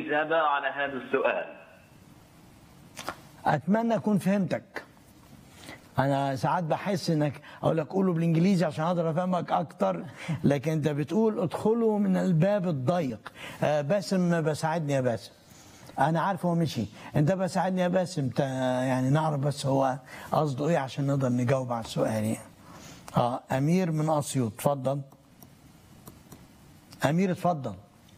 إجابة على هذا السؤال اتمنى اكون فهمتك انا ساعات بحس انك اقول لك قوله بالانجليزي عشان اقدر افهمك اكتر لكن انت بتقول ادخلوا من الباب الضيق آه، باسم بساعدني يا باسم انا عارف هو مشي انت بساعدني يا باسم تا- يعني نعرف بس هو قصده ايه عشان نقدر نجاوب على السؤال يعني اه امير من اسيوط اتفضل امير اتفضل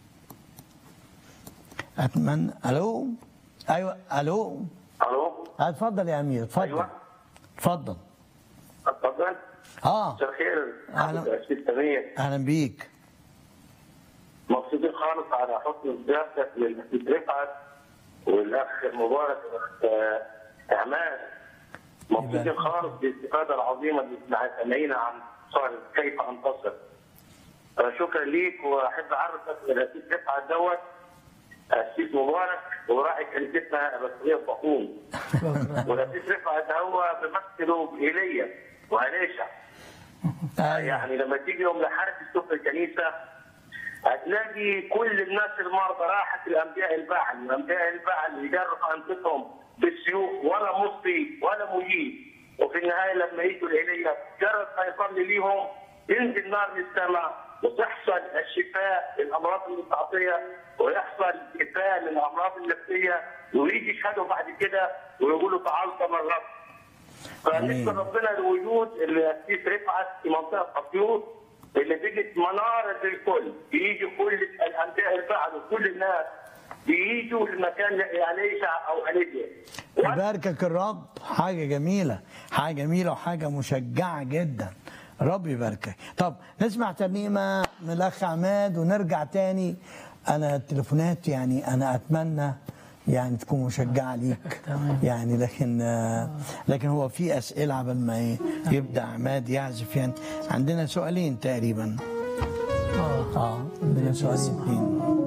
اتمنى الو ايوه الو الو اتفضل يا امير اتفضل أيوة. اتفضل اتفضل اه مساء الخير أهلا. حضرتك أسيس سمير اهلا بيك مبسوطين خالص على حسن ضيافتك للاخ رفعت والاخ مبارك والاخ آه، اعمال مبسوطين يبارك. خالص بالاستفاده العظيمه اللي مع سامعين عن صار كيف انتصر آه، شكرا ليك واحب اعرفك الاسيس رفعت دوت اسيس مبارك وراعي كنيستنا الرسوليه بقوم والاسيس رفعت هو بيمثله بايليا وأليشع ايوه يعني لما تيجي يوم لحرب تشوف الكنيسه هتلاقي كل الناس المرضى راحت الانبياء البعل، الانبياء البعل يجرحوا انفسهم بالسيوف ولا مصي ولا مجيب، وفي النهايه لما يجوا الايليا جرد ما يصلي ليهم ينزل نار من السماء وتحصل الشفاء للامراض المستعصيه ويحصل شفاء للامراض النفسيه ويجي يشهدوا بعد كده ويقولوا تعال كما الرب. فنسبة ربنا لوجود الاسيس رفعت في منطقه اسيوط اللي بقت مناره للكل بيجي كل الانبياء البعد وكل الناس بيجوا المكان لإليشع او اليجيا يباركك الرب حاجه جميله حاجه جميله وحاجه مشجعه جدا رب يباركك طب نسمع ترنيمه من الاخ عماد ونرجع تاني انا التليفونات يعني انا اتمنى يعني تكون مشجعه ليك يعني لكن آه، لكن هو في اسئله قبل ما ي- يبدا عماد يعزف يعني عندنا سؤالين تقريبا اه عندنا سؤالين اتنين